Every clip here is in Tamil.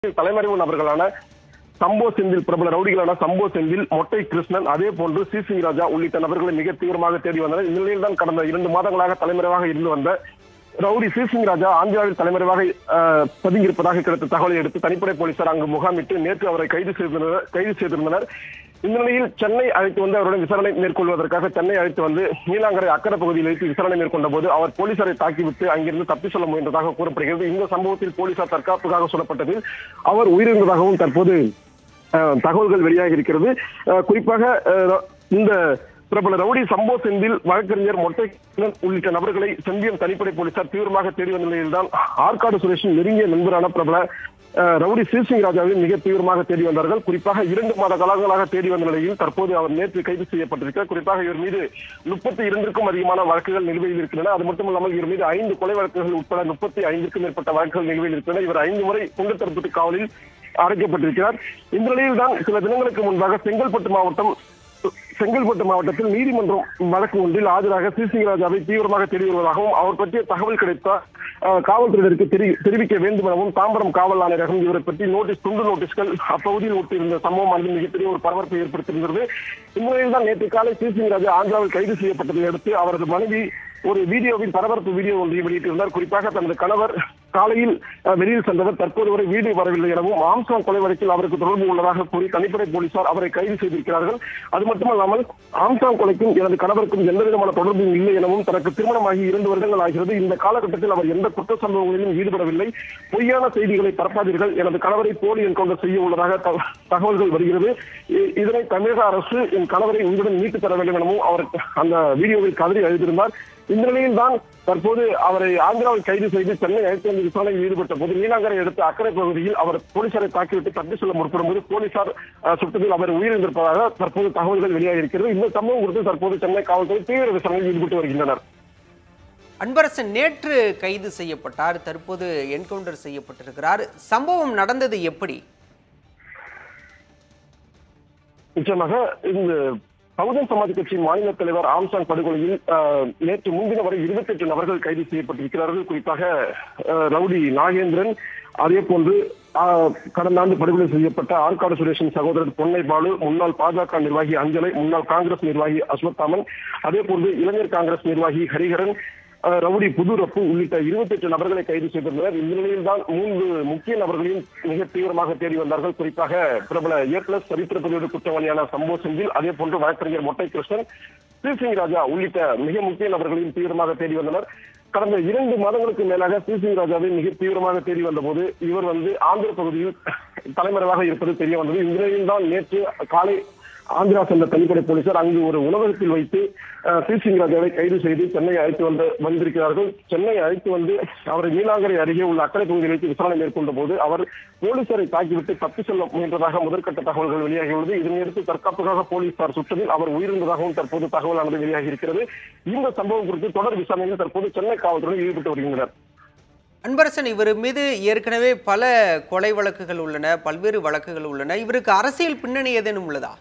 தலைமறைவு நபர்களான சம்போ செந்தில் பிரபல ரவுடிகளான சம்போ செந்தில் மொட்டை கிருஷ்ணன் அதே போன்று சி சி ராஜா உள்ளிட்ட நபர்களை மிக தீவிரமாக தேடி வந்தனர் இந்த நிலையில் தான் கடந்த இரண்டு மாதங்களாக தலைமறைவாக இருந்து வந்த ரவுடி சி சிங் ராஜா ஆந்திராவில் தலைமறைவாக அஹ், பதுங்கியிருப்பதாக கிடைத்த தகவலை அடுத்து தனிப்படை போலீசார் அங்கு முகாமிட்டு நேற்று அவரை கைது செய்திருந்தனர் கைது செய்திருந்தனர் இந்த நிலையில் சென்னை அழைத்து வந்து அவருடன் விசாரணை மேற்கொள்வதற்காக சென்னை அழைத்து வந்து நீலாங்கரை அக்கரை பகுதியில் வைத்து விசாரணை மேற்கொண்ட போது அவர் போலீசாரை தாக்கிவிட்டு அங்கிருந்து தப்பி செல்ல முயன்றதாக கூறப்படுகிறது இந்த சம்பவத்தில் போலீசார் தற்காப்புக்காக சொல்லப்பட்டதில் அவர் உயிரிழந்ததாகவும் தற்போது அஹ், தகவல்கள் வெளியாகி இருக்கிறது அஹ், குறிப்பாக அஹ், இந்த பிரபல ரவுடி சம்போ செந்தில் வழக்கறிஞர் மொட்டை கிருஷ்ணன் உள்ளிட்ட நபர்களை செம்பியம் தனிப்படை போலீசார் தீவிரமாக தேடி வந்த நிலையில்தான் ஆற்காடு சுரேஷின் நெருங்கிய நண்பரான பிரபல அஹ், ரவுடி சிசிங் ராஜாவை மிக தீவிரமாக தேடி வந்தார்கள் குறிப்பாக இரண்டு மாத காலங்களாக தேடி வந்த நிலையில் தற்போது அவர் நேற்று கைது செய்யப்பட்டிருக்கிறார் குறிப்பாக இவர் மீது முப்பத்தி இரண்டிற்கும் அதிகமான வழக்குகள் நிலுவையில் இருக்கின்றன அது மட்டுமல்லாமல் இவர் மீது ஐந்து கொலை வழக்குகள் உட்பட முப்பத்தி ஐந்திற்கும் மேற்பட்ட வழக்குகள் நிலுவையில் இருக்கின்றன இவர் ஐந்து முறை குண்டு தடுப்பு காவலில் அடைக்கப்பட்டிருக்கிறார் இந்த நிலையில் தான் சில தினங்களுக்கு முன்பாக செங்கல்பட்டு மாவட்டம் செங்கல்பட்டு மாவட்டத்தில் நீதிமன்றம் வழக்கு ஒன்றில் ஆஜராக சிசி ராஜாவை தீவிரமாக தேடி வருவதாகவும் அவர் பற்றிய தகவல் கிடைத்தால் அஹ், காவல்துறையினருக்கு தெரி- தெரிவிக்க வேண்டும் எனவும் தாம்பரம் காவல் ஆணையரகம் இவரை பற்றி நோட்டீஸ் துண்டு நோட்டீஸ்கள் அப்பகுதியில் ஒட்டியிருந்த சம்பவமானது மிகப்பெரிய ஒரு பரபரப்பை ஏற்படுத்தியிருந்தது இந்நிலையில் தான் நேற்று காலை சிசி ராஜா ஆந்திராவில் கைது செய்யப்பட்டதை அடுத்து அவரது மனைவி ஒரு வீடியோவில் பரபரப்பு வீடியோ ஒன்றை வெளியிட்டிருந்தார் குறிப்பாக தனது கணவர் காலையில் அஹ், வெளியில் சென்றவர் தற்போது வரை வீடு வரவில்லை எனவும் ஆம்சாங் கொலை வழக்கில் அவருக்கு தொடர்பு உள்ளதாக கூறி தனிப்படை போலீசார் அவரை கைது செய்திருக்கிறார்கள் அது மட்டுமல்லாமல் ஆம்சாங் கொலைக்கும் எனது கணவருக்கும் எந்த விதமான தொடர்பும் இல்லை எனவும் தனக்கு திருமணமாகி இரண்டு வருடங்கள் ஆகிறது இந்த காலகட்டத்தில் அவர் எந்த குற்ற சம்பவங்களிலும் ஈடுபடவில்லை பொய்யான செய்திகளை பரப்பாதீர்கள் எனது கணவரை போலி என்கவுண்டர் செய்ய உள்ளதாக த- தகவல்கள் வருகிறது இ- இதனை தமிழக அரசு என் கணவரை உங்களுடன் மீட்டு தர வேண்டும் எனவும் அவர் அந்த வீடியோவில் கதறி எழுதியிருந்தார் இந்த நிலையில் தான் தற்போது அவரை ஆந்திராவில் கைது செய்து சென்னை அழைத்து வந்து விசாரணையில் ஈடுபட்ட போது நீலாங்கரை அடுத்த அக்கரை பகுதியில் அவர் போலீசாரை தாக்கிவிட்டு தப்பி செல்ல முற்படும் போது போலீசார் அஹ், சுட்டத்தில் அவர் உயிரிழந்திருப்பதாக தற்போது தகவல்கள் வெளியாகி இருக்கிறது இந்த சம்பவம் குறித்து தற்போது சென்னை காவல்துறை தீவிர விசாரணையில் ஈடுபட்டு வருகின்றனர் அன்பரசன் நேற்று கைது செய்யப்பட்டார் தற்போது என்கவுண்டர் செய்யப்பட்டிருக்கிறார் சம்பவம் நடந்தது எப்படி நிச்சயமாக இந்த பகுஜன் சமாஜ் கட்சியின் மாநில தலைவர் ஆம்சாங் படுகொலையில் அஹ், நேற்று முன்தினம் வரை இருபத்தி எட்டு நபர்கள் கைது செய்யப்பட்டிருக்கிறார்கள் குறிப்பாக அஹ், ரவுடி நாகேந்திரன் அதே போன்று அஹ், கடந்த ஆண்டு படுகொலை செய்யப்பட்ட ஆற்காடு சுரேஷின் சகோதரர் பொன்னை பாலு முன்னாள் பாஜக நிர்வாகி அஞ்சலை முன்னாள் காங்கிரஸ் நிர்வாகி அஸ்வத்தாமன் அதே போன்று இளைஞர் காங்கிரஸ் நிர்வாகி ஹரிஹரன் அஹ், ரவுடி புதுரப்பு உள்ளிட்ட இருபத்தி எட்டு நபர்களை கைது செய்திருந்தனர் இந்த நிலையில் தான் மூன்று முக்கிய நபர்களையும் மிக தீவிரமாக தேடி வந்தார்கள் குறிப்பாக பிரபல ஏ பிளஸ் சரித்திர பதிவு குற்றவாளியான சம்போ செந்தில் அதே போன்று வழக்கறிஞர் மொட்டை கிருஷ்ணன் ஸ்ரீசிங் ராஜா உள்ளிட்ட மிக முக்கிய நபர்களையும் தீவிரமாக தேடி வந்தனர் கடந்த இரண்டு மாதங்களுக்கு மேலாக ஸ்ரீசிங் ராஜாவை மிக தீவிரமாக தேடி வந்தபோது இவர் வந்து ஆந்திர பகுதியில் தலைமறைவாக இருப்பது தெரிய வந்தது இந்த நிலையில் தான் நேற்று காலை ஆந்திரா சென்ற தனிப்படை போலீசார் அங்கு ஒரு உணவகத்தில் வைத்து அஹ், ஸ்ரீ சிங் ராஜாவை கைது செய்து சென்னை அழைத்து வந்து வந்திருக்கிறார்கள் சென்னை அழைத்து வந்து அவரை நீலாங்கரை அருகே உள்ள அக்கறை பகுதியில் வைத்து விசாரணை மேற்கொண்ட போது அவர் போலீசாரை தாக்கிவிட்டு தப்பி செல்ல முயன்றதாக முதற்கட்ட தகவல்கள் வெளியாகியுள்ளது இதனையடுத்து தற்காப்புக்காக போலீசார் சுட்டதில் அவர் உயிரிழந்ததாகவும் தற்போது தகவலானது வெளியாகி இருக்கிறது இந்த சம்பவம் குறித்து தொடர் விசாரணையில் தற்போது சென்னை காவல்துறை ஈடுபட்டு வருகின்றனர் அன்பரசன் இவர் மீது ஏற்கனவே பல கொலை வழக்குகள் உள்ளன பல்வேறு வழக்குகள் உள்ளன இவருக்கு அரசியல் பின்னணி ஏதேனும் உள்ளதா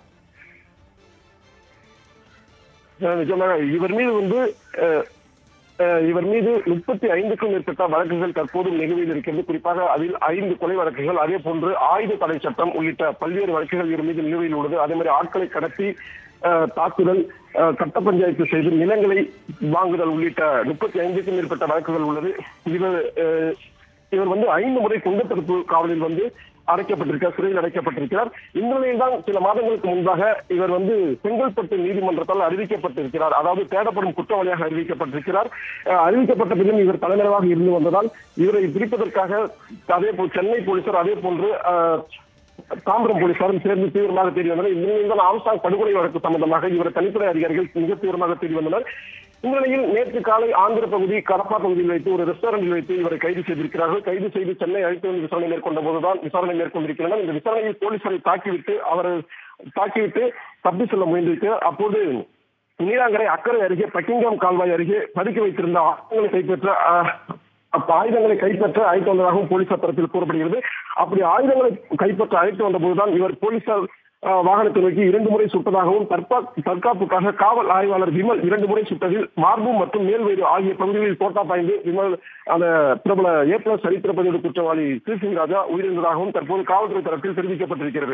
அஹ் நிஜமாக இவர் மீது வந்து அஹ், அஹ், இவர் மீது முப்பத்தி ஐந்துக்கும் மேற்பட்ட வழக்குகள் தற்போது நிலுவையில் இருக்கிறது குறிப்பாக அதில் ஐந்து கொலை வழக்குகள் அதே போன்று ஆயுத தடை சட்டம் உள்ளிட்ட பல்வேறு வழக்குகள் இவர் மீது நிலுவையில் உள்ளது அதே மாதிரி ஆட்களை கடத்தி அஹ், தாக்குதல் அஹ், கட்ட பஞ்சாயத்து செய்து நிலங்களை வாங்குதல் உள்ளிட்ட முப்பத்தி ஐந்துக்கும் மேற்பட்ட வழக்குகள் உள்ளது இவர் அஹ், இவர் வந்து ஐந்து முறை குண்டு தடுப்பு காவலில் வந்து அடைக்கப்பட்டிருக்கிறார் சிறையில் அடைக்கப்பட்டிருக்கிறார் இந்த நிலையில் தான் சில மாதங்களுக்கு முன்பாக இவர் வந்து செங்கல்பட்டு நீதிமன்றத்தால் அறிவிக்கப்பட்டிருக்கிறார் அதாவது தேடப்படும் குற்றவாளியாக அறிவிக்கப்பட்டிருக்கிறார் அஹ் அறிவிக்கப்பட்ட பின்னும் இவர் தலைமறைவாக இருந்து வந்ததால் இவரை பிடிப்பதற்காக அதே போல் சென்னை போலீசார் அதே போன்று அஹ், தாம்பரம் போலீசாரும் சேர்ந்து தீவிரமாக தேடி வந்தனர் இந்த நிலையில் தான் ஆம்சாங் படுகொலை வழக்கு சம்பந்தமாக இவரை தனிப்படை அதிகாரிகள் மிக தீவிரமாக தேடி வந்தனர் இந்த நிலையில் நேற்று காலை ஆந்திர பகுதி கடப்பா பகுதியில் வைத்து ஒரு ரெஸ்டாரண்டில் வைத்து இவரை கைது செய்திருக்கிறார்கள் கைது செய்து சென்னை அழைத்து வந்து விசாரணை மேற்கொண்ட போதுதான் விசாரணை மேற்கொண்டிருக்கிறார்கள் இந்த விசாரணையில் போலீசாரை தாக்கிவிட்டு அவரை தாக்கிவிட்டு தப்பி செல்ல முயன்றிருக்கு அப்போது நீலாங்கரை அக்கறை அருகே பக்கிங்காம் கால்வாய் அருகே பதுக்கி வைத்திருந்த ஆயுதங்களை கைப்பற்ற அஹ், அப்ப ஆயுதங்களை கைப்பற்ற அழைத்து வந்ததாகவும் போலீசார் தரப்பில் கூறப்படுகிறது அப்படி ஆயுதங்களை கைப்பற்ற அழைத்து வந்த போதுதான் இவர் போலீசார் அஹ், வாகனத்தை நோக்கி இரண்டு முறை சுட்டதாகவும் தற்பா- தற்காப்புக்காக காவல் ஆய்வாளர் விமல் இரண்டு முறை சுட்டதில் மார்பு மற்றும் மேல்வயிறு ஆகிய பகுதிகளில் தோட்டா பாய்ந்து விமல் அந்த பிரபல ஏ பிளஸ் சரித்திர பதிவு குற்றவாளி ஸ்ரீசிங் ராஜா உயிரிழந்ததாகவும் தற்போது காவல்துறை தரப்பில் தெரிவிக்கப்பட்டிருக்கிறது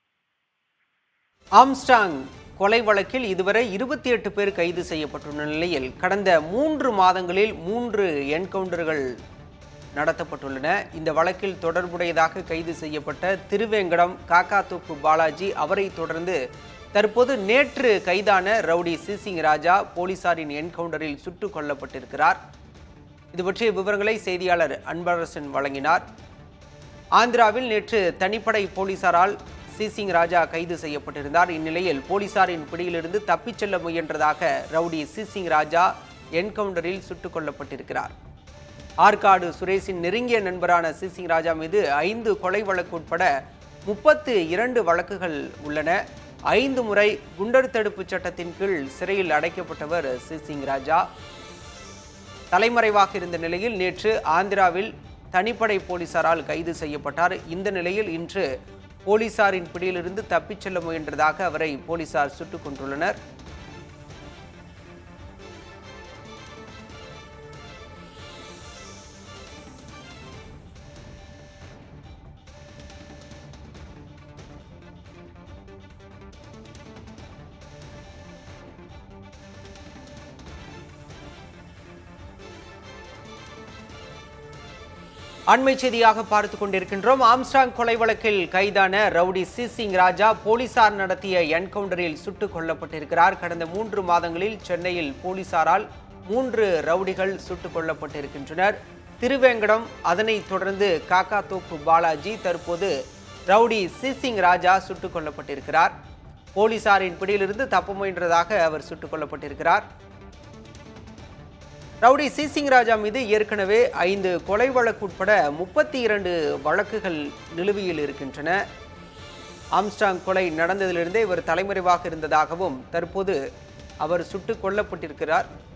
ஆம்ஸ்டாங் கொலை வழக்கில் இதுவரை இருபத்தி எட்டு பேர் கைது செய்யப்பட்டுள்ள நிலையில் கடந்த மூன்று மாதங்களில் மூன்று என்கவுண்டர்கள் நடத்தப்பட்டுள்ளன இந்த வழக்கில் தொடர்புடையதாக கைது செய்யப்பட்ட திருவேங்கடம் காக்காத்தோப்பு பாலாஜி அவரை தொடர்ந்து தற்போது நேற்று கைதான ரவுடி சிசிங் ராஜா போலீசாரின் என்கவுண்டரில் சுட்டுக் கொல்லப்பட்டிருக்கிறார் இது பற்றிய விவரங்களை செய்தியாளர் அன்பரசன் வழங்கினார் ஆந்திராவில் நேற்று தனிப்படை போலீசாரால் சிசிங் ராஜா கைது செய்யப்பட்டிருந்தார் இந்நிலையில் போலீசாரின் பிடியிலிருந்து தப்பிச் செல்ல முயன்றதாக ரவுடி சிசிங் ராஜா என்கவுண்டரில் சுட்டுக் கொல்லப்பட்டிருக்கிறார் ஆற்காடு சுரேஷின் நெருங்கிய நண்பரான சிசிங் ராஜா மீது ஐந்து கொலை வழக்கு உட்பட முப்பத்து இரண்டு வழக்குகள் உள்ளன ஐந்து முறை குண்டர் தடுப்பு சட்டத்தின் கீழ் சிறையில் அடைக்கப்பட்டவர் சிசிங் ராஜா தலைமறைவாக இருந்த நிலையில் நேற்று ஆந்திராவில் தனிப்படை போலீசாரால் கைது செய்யப்பட்டார் இந்த நிலையில் இன்று போலீசாரின் பிடியிலிருந்து தப்பிச் செல்ல முயன்றதாக அவரை போலீசார் சுட்டுக் கொண்டுள்ளனர் அண்மை செய்தியாக பார்த்து கொண்டிருக்கின்றோம் ஆம்ஸ்டாங் கொலை வழக்கில் கைதான ரவுடி சிசிங் ராஜா போலீசார் நடத்திய என்கவுண்டரில் சுட்டுக் கொல்லப்பட்டிருக்கிறார் கடந்த மூன்று மாதங்களில் சென்னையில் போலீசாரால் மூன்று ரவுடிகள் சுட்டுக் கொல்லப்பட்டிருக்கின்றனர் திருவேங்கடம் அதனைத் தொடர்ந்து காக்காத்தோப்பு பாலாஜி தற்போது ரவுடி சிசிங் ராஜா சுட்டுக் கொல்லப்பட்டிருக்கிறார் போலீசாரின் பிடியிலிருந்து தப்ப முயன்றதாக அவர் சுட்டுக் கொல்லப்பட்டிருக்கிறார் ரவுடி சிசிங் ராஜா மீது ஏற்கனவே ஐந்து கொலை வழக்கு உட்பட முப்பத்தி இரண்டு வழக்குகள் நிலுவையில் இருக்கின்றன ஆம்ஸ்டாங் கொலை நடந்ததிலிருந்தே இவர் தலைமறைவாக இருந்ததாகவும் தற்போது அவர் சுட்டுக் கொல்லப்பட்டிருக்கிறார்